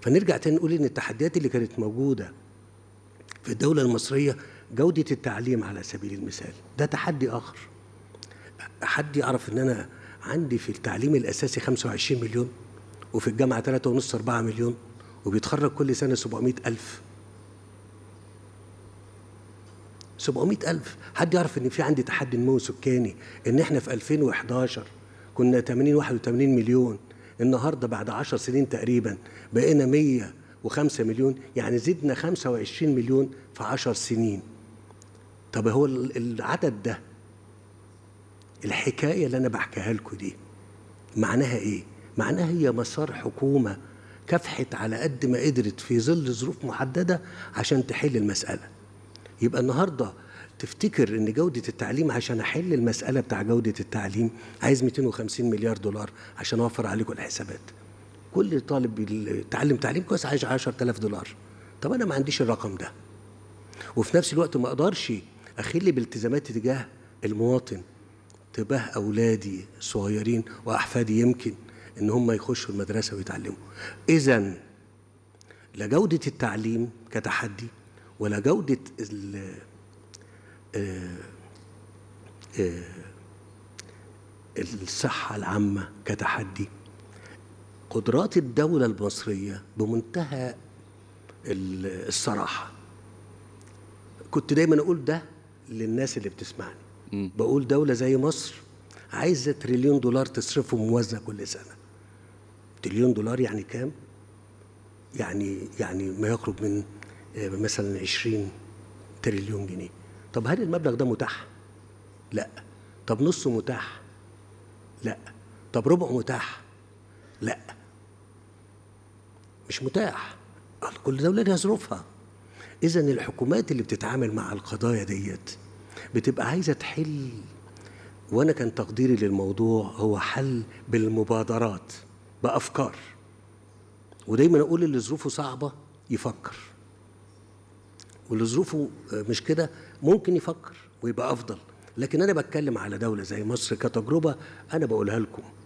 فنرجع تاني نقول ان التحديات اللي كانت موجوده في الدوله المصريه جوده التعليم على سبيل المثال ده تحدي اخر حد يعرف ان انا عندي في التعليم الاساسي 25 مليون وفي الجامعه 3.5 4 مليون وبيتخرج كل سنه 700 الف 700 ألف حد يعرف إن في عندي تحدي نمو سكاني إن إحنا في 2011 كنا 80 81 مليون النهارده بعد 10 سنين تقريبا بقينا 105 مليون يعني زدنا 25 مليون في 10 سنين طب هو ال- العدد ده الحكايه اللي انا بحكيها لكم دي معناها ايه معناها هي مسار حكومه كافحت على قد ما قدرت في ظل ظروف محدده عشان تحل المساله يبقى النهارده تفتكر ان جوده التعليم عشان احل المساله بتاع جوده التعليم عايز 250 مليار دولار عشان اوفر عليكم الحسابات كل طالب بيتعلم تعليم كويس عايز 10000 دولار طب انا ما عنديش الرقم ده وفي نفس الوقت ما اقدرش اخل بالتزاماتي تجاه المواطن تجاه اولادي الصغيرين واحفادي يمكن ان هم يخشوا المدرسه ويتعلموا اذا لا جوده التعليم كتحدي ولا جوده ال- آه، آه، الصحه العامه كتحدي قدرات الدوله المصريه بمنتهى ال- الصراحه كنت دايما اقول ده للناس اللي بتسمعني بقول دوله زي مصر عايزه تريليون دولار تصرفه موازنه كل سنه تريليون دولار يعني كام يعني يعني ما يقرب من آه، مثلا 20 تريليون جنيه طب هل المبلغ ده متاح لا طب نصه متاح لا طب ربعه متاح لا مش متاح كل دولة لها ظروفها إذا الحكومات اللي بتتعامل مع القضايا ديت بتبقى عايزة تحل وأنا كان تقديري للموضوع هو حل بالمبادرات بأفكار ودايما أقول اللي ظروفه صعبة يفكر واللي ظروفه مش كده ممكن يفكر ويبقى أفضل لكن أنا بتكلم على دولة زي مصر كتجربة أنا بقولها لكم